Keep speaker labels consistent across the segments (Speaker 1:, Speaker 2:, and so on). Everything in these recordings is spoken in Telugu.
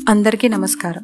Speaker 1: అందరికీ నమస్కారం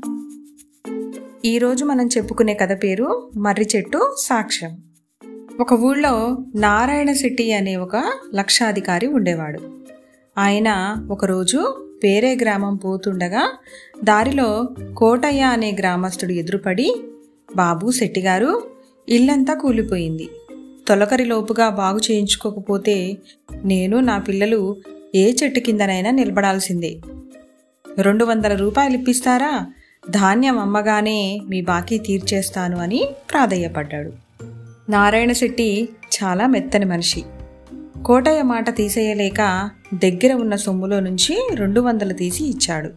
Speaker 1: ఈరోజు మనం చెప్పుకునే కథ పేరు మర్రి చెట్టు సాక్ష్యం ఒక ఊళ్ళో నారాయణ శెట్టి అనే ఒక లక్షాధికారి ఉండేవాడు ఆయన ఒకరోజు వేరే గ్రామం పోతుండగా దారిలో కోటయ్య అనే గ్రామస్తుడు ఎదురుపడి బాబు శెట్టిగారు ఇల్లంతా కూలిపోయింది తొలకరి లోపుగా బాగు చేయించుకోకపోతే నేను నా పిల్లలు ఏ చెట్టు కిందనైనా నిలబడాల్సిందే రెండు వందల రూపాయలు ఇప్పిస్తారా ధాన్యం అమ్మగానే మీ బాకీ తీర్చేస్తాను అని ప్రాధేయపడ్డాడు నారాయణ శెట్టి చాలా మెత్తని మనిషి కోటయ్య మాట తీసేయలేక దగ్గర ఉన్న సొమ్ములో నుంచి రెండు వందలు తీసి ఇచ్చాడు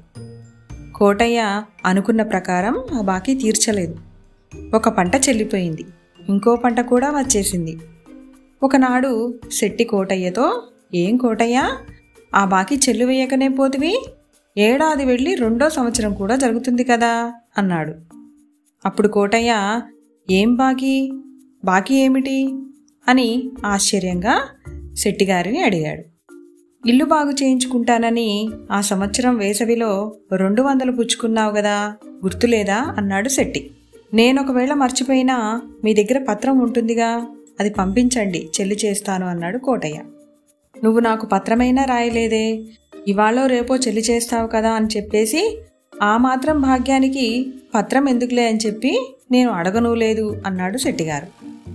Speaker 1: కోటయ్య అనుకున్న ప్రకారం ఆ బాకీ తీర్చలేదు ఒక పంట చెల్లిపోయింది ఇంకో పంట కూడా వచ్చేసింది ఒకనాడు శెట్టి కోటయ్యతో ఏం కోటయ్య ఆ బాకీ చెల్లు వేయకనే పోతివి ఏడాది వెళ్ళి రెండో సంవత్సరం కూడా జరుగుతుంది కదా అన్నాడు అప్పుడు కోటయ్య ఏం బాకీ బాకీ ఏమిటి అని ఆశ్చర్యంగా శెట్టిగారిని అడిగాడు ఇల్లు బాగు చేయించుకుంటానని ఆ సంవత్సరం వేసవిలో రెండు వందలు పుచ్చుకున్నావు కదా గుర్తులేదా అన్నాడు శెట్టి నేను ఒకవేళ మర్చిపోయినా మీ దగ్గర పత్రం ఉంటుందిగా అది పంపించండి చెల్లి చేస్తాను అన్నాడు కోటయ్య నువ్వు నాకు పత్రమైనా రాయలేదే ఇవాళో రేపో చెల్లి చేస్తావు కదా అని చెప్పేసి ఆ మాత్రం భాగ్యానికి పత్రం ఎందుకులే అని చెప్పి నేను అడగను లేదు అన్నాడు శెట్టిగారు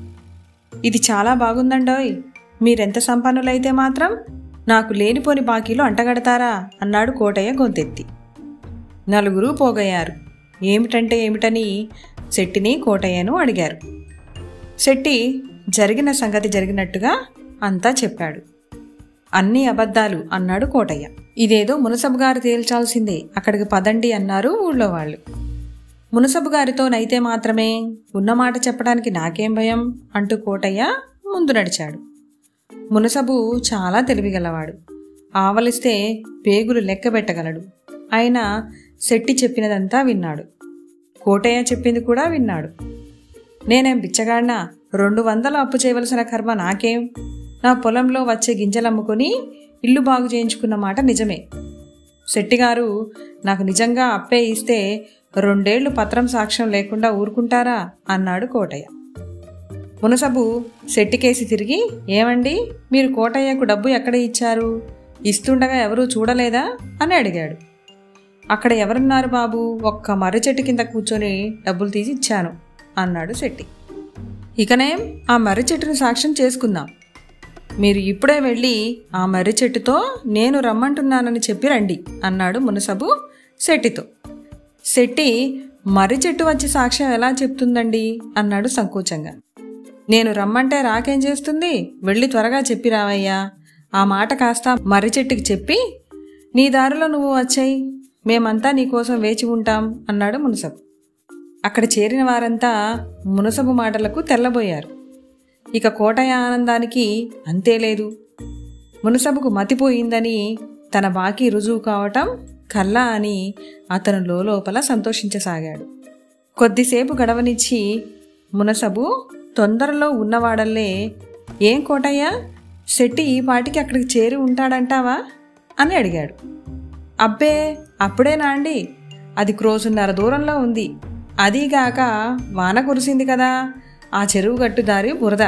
Speaker 1: ఇది చాలా బాగుందండోయ్ మీరెంత సంపన్నులైతే మాత్రం నాకు లేనిపోని బాకీలు అంటగడతారా అన్నాడు కోటయ్య గొంతెత్తి నలుగురు పోగయ్యారు ఏమిటంటే ఏమిటని శెట్టిని కోటయ్యను అడిగారు శెట్టి జరిగిన సంగతి జరిగినట్టుగా అంతా చెప్పాడు అన్ని అబద్ధాలు అన్నాడు కోటయ్య ఇదేదో మునసబు గారు తేల్చాల్సిందే అక్కడికి పదండి అన్నారు ఊళ్ళో వాళ్ళు మునసబు గారితోనైతే మాత్రమే ఉన్నమాట చెప్పడానికి నాకేం భయం అంటూ కోటయ్య ముందు నడిచాడు మునసబు చాలా తెలివిగలవాడు ఆవలిస్తే పేగులు లెక్క పెట్టగలడు ఆయన శెట్టి చెప్పినదంతా విన్నాడు కోటయ్య చెప్పింది కూడా విన్నాడు నేనేం బిచ్చగాడినా రెండు వందలు అప్పు చేయవలసిన కర్మ నాకేం నా పొలంలో వచ్చే గింజలు అమ్ముకొని ఇల్లు బాగు చేయించుకున్న మాట నిజమే శెట్టిగారు నాకు నిజంగా అప్పే ఇస్తే రెండేళ్లు పత్రం సాక్ష్యం లేకుండా ఊరుకుంటారా అన్నాడు కోటయ్య మునసబు శెట్టికేసి తిరిగి ఏమండి మీరు కోటయ్యకు డబ్బు ఎక్కడ ఇచ్చారు ఇస్తుండగా ఎవరూ చూడలేదా అని అడిగాడు అక్కడ ఎవరున్నారు బాబు ఒక్క మర్రి చెట్టు కింద కూర్చొని డబ్బులు తీసి ఇచ్చాను అన్నాడు శెట్టి ఇకనేం ఆ మర్రి చెట్టును సాక్ష్యం చేసుకుందాం మీరు ఇప్పుడే వెళ్ళి ఆ మర్రి చెట్టుతో నేను రమ్మంటున్నానని చెప్పి రండి అన్నాడు మునసబు శెట్టితో శెట్టి మర్రి చెట్టు వచ్చి సాక్ష్యం ఎలా చెప్తుందండి అన్నాడు సంకోచంగా నేను రమ్మంటే రాకేం చేస్తుంది వెళ్ళి త్వరగా చెప్పి రావయ్యా ఆ మాట కాస్త మర్రి చెట్టుకి చెప్పి నీ దారిలో నువ్వు వచ్చాయి మేమంతా నీకోసం వేచి ఉంటాం అన్నాడు మునసబు అక్కడ చేరిన వారంతా మునసబు మాటలకు తెల్లబోయారు ఇక కోటయ్య ఆనందానికి అంతే లేదు మునసబుకు మతిపోయిందని తన బాకీ రుజువు కావటం కల్లా అని అతను లోపల సంతోషించసాగాడు కొద్దిసేపు గడవనిచ్చి మునసబు తొందరలో ఉన్నవాడల్లే ఏం కోటయ్య శెట్టి ఈ పాటికి అక్కడికి చేరి ఉంటాడంటావా అని అడిగాడు అబ్బే అప్పుడేనా అండి అది క్రోసున్నర దూరంలో ఉంది అదీగాక వాన కురిసింది కదా ఆ చెరువు గట్టు దారి బురద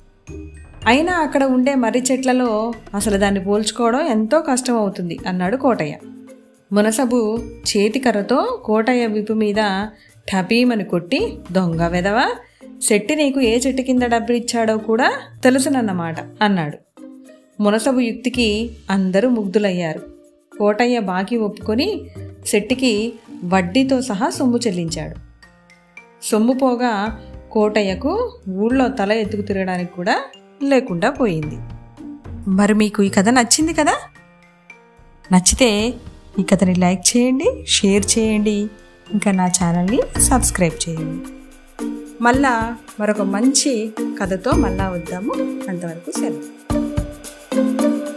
Speaker 1: అయినా అక్కడ ఉండే మర్రి చెట్లలో అసలు దాన్ని పోల్చుకోవడం ఎంతో కష్టం అవుతుంది అన్నాడు కోటయ్య మునసబు చేతికర్రతో కోటయ్య విపు మీద ఠపీమని కొట్టి దొంగ వెదవ శెట్టి నీకు ఏ చెట్టు కింద డబ్బులు ఇచ్చాడో కూడా తెలుసునన్నమాట అన్నాడు మునసబు యుక్తికి అందరూ ముగ్ధులయ్యారు కోటయ్య బాకీ ఒప్పుకొని శెట్టికి వడ్డీతో సహా సొమ్ము చెల్లించాడు సొమ్ము పోగా కోటయ్యకు ఊళ్ళో తల ఎత్తుకు తిరగడానికి కూడా లేకుండా పోయింది మరి మీకు ఈ కథ నచ్చింది కదా నచ్చితే ఈ కథని లైక్ చేయండి షేర్ చేయండి ఇంకా నా ఛానల్ని సబ్స్క్రైబ్ చేయండి మళ్ళా మరొక మంచి కథతో మళ్ళా వద్దాము అంతవరకు సెలవు